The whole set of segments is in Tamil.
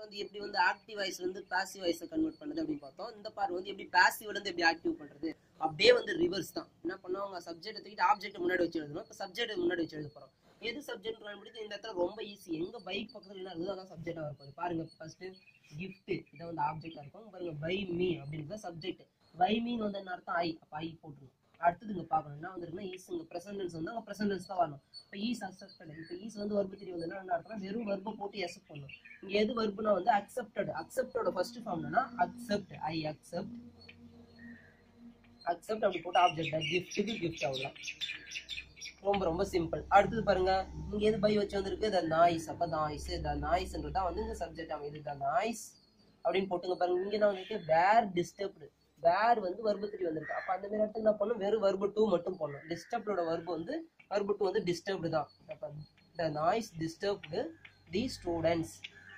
வந்து எப்படி வந்து ஆக்டிவ் வாய்ஸ்ல இருந்து பாசிவ் வாய்ஸை கன்வெர்ட் பண்ணுது அப்படின்னு பார்த்தோம் இந்த பார்ட் வந்து எப்படி பாசிவ்ல இருந்து எப்படி ஆக்டிவ் பண்றது அப்படியே வந்து ரிவர்ஸ் தான் என்ன பண்ணுவாங்க சப்ஜெக்ட் தூக்கிட்டு ஆப்ஜெக்ட் முன்னாடி வச்சு எழுதணும் இப்போ சப்ஜெக்ட் முன்னாடி வச்சு எழுத போறோம் எது சப்ஜெக்ட் கண்டுபிடித்து இந்த இடத்துல ரொம்ப ஈஸி எங்க பைக் பக்கத்துல என்ன இருக்குதோ அதான் சப்ஜெக்டா இருக்கும் பாருங்க ஃபர்ஸ்ட் gift இதை வந்து ஆப்ஜெக்டா இருக்கும் பாருங்க பை மீ அப்படின்றது சப்ஜெக்ட் பை மீன் வந்து என்ன அர்த்தம் ஐ அப்ப ஐ போட்டுருணும் அடுத்தது இங்க பார்க்கணும் என்ன வந்துருக்குன்னா ஈஸ் இங்க பிரசன்டென்ஸ் வந்து அங்க பிரசன்டென்ஸ் தான் வரணும் இப்போ ஈஸ் அக்செப்டட் இப்போ ஈஸ் வந்து வர்பு திரி வந்து என்ன அர்த்தம் வெறும் வர்பை போட்டு எஸ் பண்ணணும் இங்க எது வர்புனா வந்து அக்செப்டட் அக்செப்டோட ஃபர்ஸ்ட் ஃபார்ம் என்னன்னா அக்செப்ட் ஐ அக்செப்ட் அக்செப்ட் அப்படி போட்டு ஆப்ஜெக்ட் கிஃப்ட்டுக்கு கிஃப்ட் அவ்வளோதான் ரொம்ப ரொம்ப சிம்பிள் அடுத்தது பாருங்க இங்க எது பை வச்சு வந்திருக்கு த நாய்ஸ் அப்ப நாய்ஸ் த நாய்ஸ்ன்றது தான் வந்து இந்த சப்ஜெக்ட் அமைது த நாய்ஸ் அப்படின்னு போட்டுங்க பாருங்க இங்க என்ன வந்திருக்கு வேர் டிஸ்டர்ப்டு வேர் வந்து வர்பு த்ரீ வந்திருக்கு அப்ப அந்த மாதிரி இடத்துக்கு என்ன பண்ணும் வெறும் வர்பு டூ மட்டும் போடணும் டிஸ்டர்ப்டோட வர்பு வந்து வர்பு டூ வந்து டிஸ்டர்ப்டு தான் அப்ப the noise disturbed the students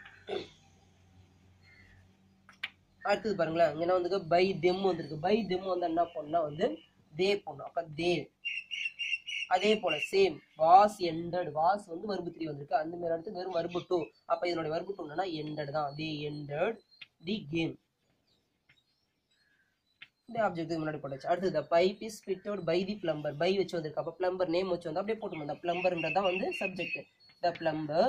அடுத்தது பாருங்களேன் இங்க என்ன வந்திருக்கு பை தெம் வந்திருக்கு பை தெம் வந்து என்ன பண்ணா வந்து தே போடணும் அப்ப தே அதே போல சேம் வாஸ் எண்டட் வாஸ் வந்து வர்பு த்ரீ வந்திருக்கு அந்த மாதிரி இடத்துக்கு வெறும் வர்பு டூ அப்ப இதனுடைய வர்பு டூ என்னன்னா எண்டட் தான் தி எண்டட் தி கேம் இந்த ஆப்ஜெக்ட் முன்னாடி போட்டாச்சு அடுத்து the pipe is fitted by the plumber by வச்சு வந்திருக்கு அப்ப பிளம்பர் நேம் வச்சு வந்து அப்படியே போட்டு அந்த பிளம்பர்ன்றது தான் வந்து சப்ஜெக்ட் த பிளம்பர்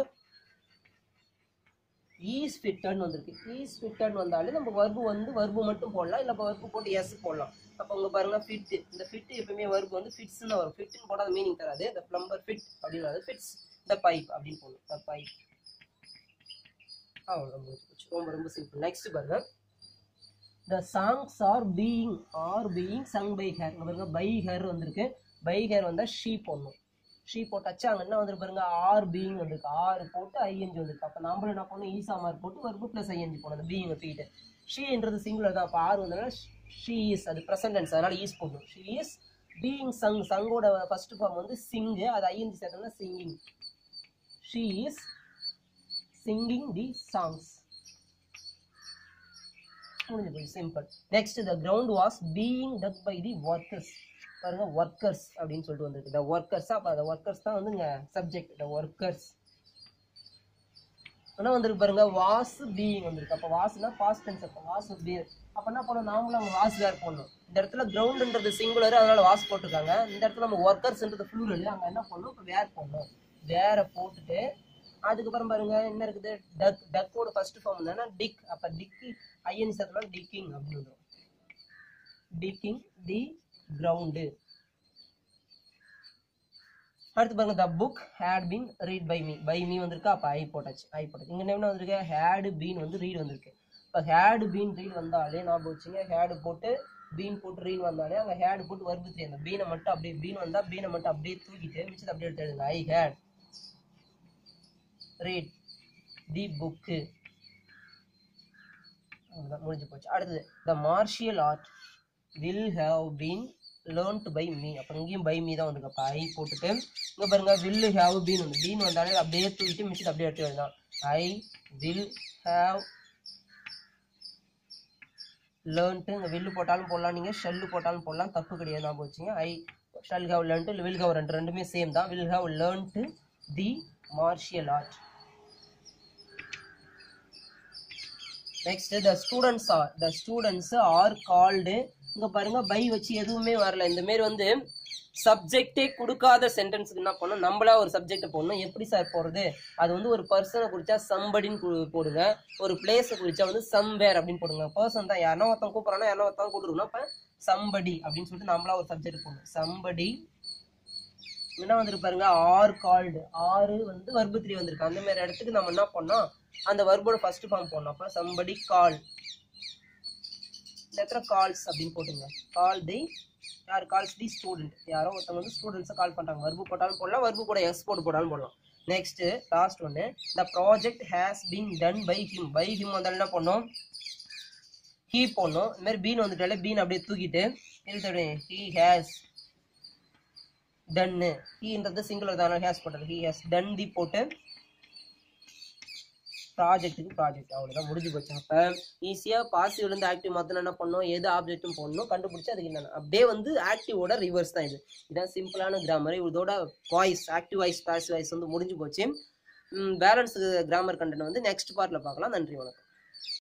ஈஸ் ஃபிட்டட்னு வந்திருக்கு ஈஸ் ஃபிட்டட்னு வந்தாலே நம்ம வர்பு வந்து வர்பு மட்டும் போடலாம் இல்லை வர்பு போட்டு எஸ் போடலாம் அப்போ உங்க பாருங்க ஃபிட் இந்த ஃபிட் எப்பவுமே வர்பு வந்து ஃபிட்ஸ்னு வரும் ஃபிட்னு போடாத மீனிங் தராது இந்த பிளம்பர் ஃபிட் அப்படின்னு ஃபிட்ஸ் த பைப் அப்படின்னு போடணும் த பைப் அவ்வளோ ரொம்ப ரொம்ப சிம்பிள் நெக்ஸ்ட் பாருங்க the songs are being are being sung by her பாருங்க பை ஹேர் வந்திருக்கு பை ஹேர் வந்தா ஷீ போடணும் ஷீ போட்டாச்சு அங்க என்ன வந்துருக்கு பாருங்க ஆர் பீயிங் வந்திருக்கு ஆறு போட்டு ஐஎன்ஜி வந்திருக்கு அப்ப நம்மளும் என்ன பண்ணணும் ஈசா மார்க் போட்டு வர்பு பிளஸ் ஐஎன்ஜி போடணும் அந்த பீயிங் தூக்கிட்டு ஷீன்றது சிங்குலர் தான் அப்ப ஆறு வந்ததுனால ஷீ இஸ் அது ப்ரெசன்டென்ஸ் அதனால ஈஸ் போடணும் ஷீ இஸ் பீயிங் சங் சங்கோட ஃபர்ஸ்ட் ஃபார்ம் வந்து சிங்கு அது ஐஎன்ஜி சேர்த்தோம்னா singing she is singing the songs முடிஞ்சு போய் simple next the ground was being dug by the workers பாருங்க ஒர்க்கர்ஸ் அப்படின்னு சொல்லிட்டு வந்திருக்கு த ஒர்க்கர்ஸ் அப்போ அந்த ஒர்க்கர்ஸ் தான் வந்து இங்க சப்ஜெக்ட் த ஒர்க்கர்ஸ் ஆனால் வந்திருக்கு பாருங்க வாஸ் பீயிங் வந்திருக்கு அப்போ வாஸ்னா பாஸ்ட் டென்ஸ் அப்போ வாஸ் பீயிங் அப்போ என்ன பண்ணணும் நாமளும் அவங்க வாஸ் வேர் பண்ணணும் இந்த இடத்துல கிரவுண்டுன்றது சிங்குலர் அதனால வாஸ் போட்டிருக்காங்க இந்த இடத்துல நம்ம ஒர்க்கர்ஸ்ன்றது ஃப்ளூரல் அங்கே என்ன பண்ணணும் இப்போ வேர் பண்ணணும் வேரை போட்டுட்டு அதுக்கப்புறம் பாருங்க என்ன இருக்குது டக் டக்கோட ஃபர்ஸ்ட் ஃபார்ம் என்னன்னா டிக் அப்ப டிக்கி ஐஎன் சேர்த்தலாம் டிக்கிங் அப்படின்னு வந்துடும் டிக்கிங் தி கிரவுண்டு அடுத்து பாருங்க the book had been read by me by me வந்திருக்கு அப்ப ஐ போட்டாச்சு ஐ போட்டாச்சு இங்க என்ன வந்திருக்கு ஹேடு பீன் வந்து ரீட் வந்திருக்கு இப்போ ஹேடு பீன் ரீட் வந்தாலே ஞாபகம் வச்சுங்க ஹேடு போட்டு பீன் போட்டு ரீட் வந்தாலே அங்க ஹேடு போட்டு வருது தெரியும் அந்த பீனை மட்டும் அப்படியே பீன் வந்தா பீனை மட்டும் அப்படியே தூக்கிட்டு மிச்சத்தை அப்படியே எடுத்து எழுதுங்க I had read the book அவ்வளோதான் முடிஞ்சு போச்சு அடுத்தது the martial art will have been learnt by me அப்புறம் இங்கேயும் பை மீ தான் வந்துருக்கு அப்போ ஐ போட்டுட்டு இங்கே பாருங்க வில் ஹாவ் பீன் வந்து பீன் வந்தாலே அப்படியே தூக்கிட்டு மிச்சத்தை அப்படியே எடுத்து எழுதலாம் ஐ வில் ஹாவ் லேர்ன்ட்டு இங்கே வில்லு போட்டாலும் போடலாம் நீங்கள் ஷெல்லு போட்டாலும் போடலாம் தப்பு கிடையாது நான் போச்சுங்க I shall have learnt will have ரெண்டு ரெண்டுமே சேம் தான் will have learnt the martial art next the students are the students are called இங்க பாருங்க பை வச்சு எதுவுமே வரல இந்த மாரி வந்து சப்ஜெக்டே கொடுக்காத சென்டென்ஸுக்கு என்ன பண்ணணும் நம்மளா ஒரு சப்ஜெக்ட் போடணும் எப்படி சார் போடுறது அது வந்து ஒரு பர்சனை குறிச்சா சம்படின்னு போடுங்க ஒரு பிளேஸை குறிச்சா வந்து சம்வேர் அப்படின்னு போடுங்க பர்சன் தான் யாருன்னா ஒருத்தன் கூப்பிட்றானா யாரா ஒருத்தன் கூப்பிடுறோம்னா அப்ப சம்படி அப்படின்னு சொல்லிட்டு நம்மளா ஒரு சப்ஜெக்ட் போடணும் சம்படி என்ன வந்திருக்கு பாருங்க ஆர் கால்டு ஆறு வந்து வர்பு த்ரீ வந்திருக்கு அந்த மாதிரி இடத்துக்கு நம்ம என்ன பண்ணோம் அந்த வர்போட ஃபர்ஸ்ட் ஃபார்ம் போடணும் அப்ப சம்படி கால் இந்த இடத்துல கால்ஸ் அப்படின்னு போட்டுங்க கால் தி யார் கால்ஸ் தி ஸ்டூடெண்ட் யாரோ ஒருத்தவங்க வந்து ஸ்டூடெண்ட்ஸை கால் பண்றாங்க வர்பு போட்டாலும் போடலாம் வர்பு கூட எக்ஸ் போட்டு போட்டாலும் போடலாம் நெக்ஸ்ட் லாஸ்ட் ஒன்று the project has been done by him by him வந்தாலும் என்ன பண்ணோம் ஹீ போடணும் இந்த மாதிரி பீன் வந்துட்டாலே பீன் அப்படியே தூக்கிட்டு எழுத்து ஹீ ஹேஸ் டன்னு ஹீன்றது சிங்குலர் தானே ஹேஸ் போட்டது ஹீ ஹேஸ் டன் தி போட்டு ப்ராஜெக்ட்டுக்கு ப்ராஜெக்ட் அவ்வளோதான் முடிஞ்சு போச்சு அப்போ ஈஸியாக பாசிவ்ல இருந்து ஆக்டிவ் மாற்றினா என்ன பண்ணணும் எது ஆப்ஜெக்ட்டும் போடணும் கண்டுபிடிச்சு அதுக்கு என்னென்ன அப்படியே வந்து ஆக்டிவோட ரிவர்ஸ் தான் இது இதான் சிம்பிளான கிராமர் இதோட voice active voice passive voice வந்து முடிஞ்சு போச்சு பேலன்ஸ் கிராமர் கண்டென்ட் வந்து நெக்ஸ்ட் பார்ட்ல பார்க்கலாம் நன்றி வணக்கம்